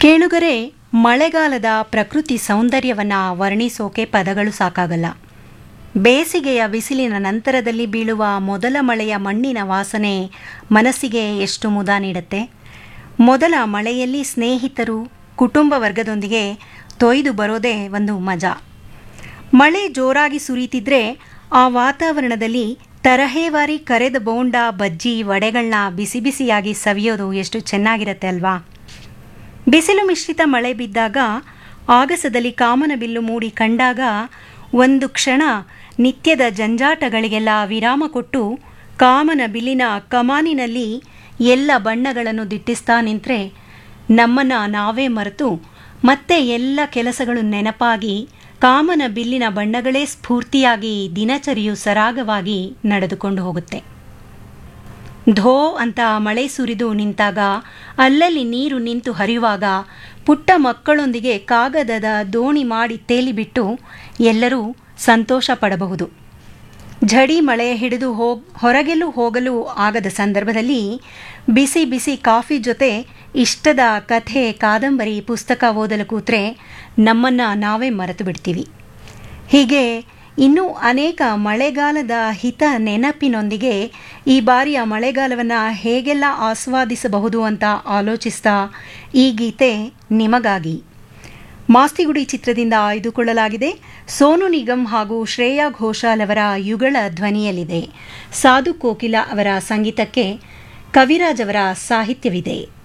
ಕೇಳುಗರೆ ಮಳೆಗಾಲದ ಪ್ರಕೃತಿ ಸೌಂದರ್ಯವನ್ನು ವರ್ಣಿಸೋಕೆ ಪದಗಳು ಸಾಕಾಗಲ್ಲ ಬೇಸಿಗೆಯ ಬಿಸಿಲಿನ ನಂತರದಲ್ಲಿ ಬೀಳುವ ಮೊದಲ ಮಳೆಯ ಮಣ್ಣಿನ ವಾಸನೆ ಮನಸ್ಸಿಗೆ ಎಷ್ಟು ಮುದ ನೀಡುತ್ತೆ ಮೊದಲ ಮಳೆಯಲ್ಲಿ ಸ್ನೇಹಿತರು ಕುಟುಂಬ ವರ್ಗದೊಂದಿಗೆ ತೊಯ್ದು ಬರೋದೇ ಒಂದು ಮಜಾ ಮಳೆ ಜೋರಾಗಿ ಸುರಿತಿದ್ರೆ ಆ ವಾತಾವರಣದಲ್ಲಿ ತರಹೇವಾರಿ ಕರೆದ ಬೋಂಡ ಬಜ್ಜಿ ವಡೆಗಳನ್ನ ಬಿಸಿ ಬಿಸಿಯಾಗಿ ಸವಿಯೋದು ಎಷ್ಟು ಚೆನ್ನಾಗಿರುತ್ತೆ ಅಲ್ವಾ ಬಿಸಿಲು ಮಿಶ್ರಿತ ಮಳೆ ಬಿದ್ದಾಗ ಆಗಸದಲ್ಲಿ ಕಾಮನಬಿಲ್ಲು ಮೂಡಿ ಕಂಡಾಗ ಒಂದು ಕ್ಷಣ ನಿತ್ಯದ ಜಂಜಾಟಗಳಿಗೆಲ್ಲ ವಿರಾಮ ಕೊಟ್ಟು ಕಾಮನ ಬಿಲ್ಲಿನ ಕಮಾನಿನಲ್ಲಿ ಎಲ್ಲ ಬಣ್ಣಗಳನ್ನು ದಿಟ್ಟಿಸ್ತಾ ನಿಂತರೆ ನಮ್ಮನ್ನು ನಾವೇ ಮರೆತು ಮತ್ತೆ ಎಲ್ಲ ಕೆಲಸಗಳು ನೆನಪಾಗಿ ಕಾಮನ ಬಿಲ್ಲಿನ ಬಣ್ಣಗಳೇ ಸ್ಫೂರ್ತಿಯಾಗಿ ದಿನಚರಿಯು ಸರಾಗವಾಗಿ ನಡೆದುಕೊಂಡು ಹೋಗುತ್ತೆ ಧೋ ಅಂತ ಮಳೆ ಸುರಿದು ನಿಂತಾಗ ಅಲ್ಲಲ್ಲಿ ನೀರು ನಿಂತು ಹರಿಯುವಾಗ ಪುಟ್ಟ ಮಕ್ಕಳೊಂದಿಗೆ ಕಾಗದದ ದೋಣಿ ಮಾಡಿ ತೇಲಿಬಿಟ್ಟು ಎಲ್ಲರೂ ಸಂತೋಷ ಪಡಬಹುದು ಝಡಿ ಮಳೆ ಹಿಡಿದು ಹೋಗ್ ಹೊರಗೆಲ್ಲೂ ಹೋಗಲು ಆಗದ ಸಂದರ್ಭದಲ್ಲಿ ಬಿಸಿ ಬಿಸಿ ಕಾಫಿ ಜೊತೆ ಇಷ್ಟದ ಕಥೆ ಕಾದಂಬರಿ ಪುಸ್ತಕ ಓದಲು ಕೂತ್ರೆ ನಮ್ಮನ್ನು ನಾವೇ ಮರೆತು ಬಿಡ್ತೀವಿ ಹೀಗೆ ಇನ್ನೂ ಅನೇಕ ಮಳೆಗಾಲದ ಹಿತ ನೆನಪಿನೊಂದಿಗೆ ಈ ಬಾರಿಯ ಮಳೆಗಾಲವನ್ನು ಹೇಗೆಲ್ಲ ಆಸ್ವಾದಿಸಬಹುದು ಅಂತ ಆಲೋಚಿಸ್ತಾ ಈ ಗೀತೆ ನಿಮಗಾಗಿ ಮಾಸ್ತಿಗುಡಿ ಚಿತ್ರದಿಂದ ಆಯ್ದುಕೊಳ್ಳಲಾಗಿದೆ ಸೋನು ನಿಗಮ್ ಹಾಗೂ ಶ್ರೇಯಾ ಘೋಷಾಲ್ ಅವರ ಯುಗಳ ಧ್ವನಿಯಲ್ಲಿದೆ ಸಾಧು ಕೋಕಿಲ ಅವರ ಸಂಗೀತಕ್ಕೆ ಕವಿರಾಜ್ ಅವರ ಸಾಹಿತ್ಯವಿದೆ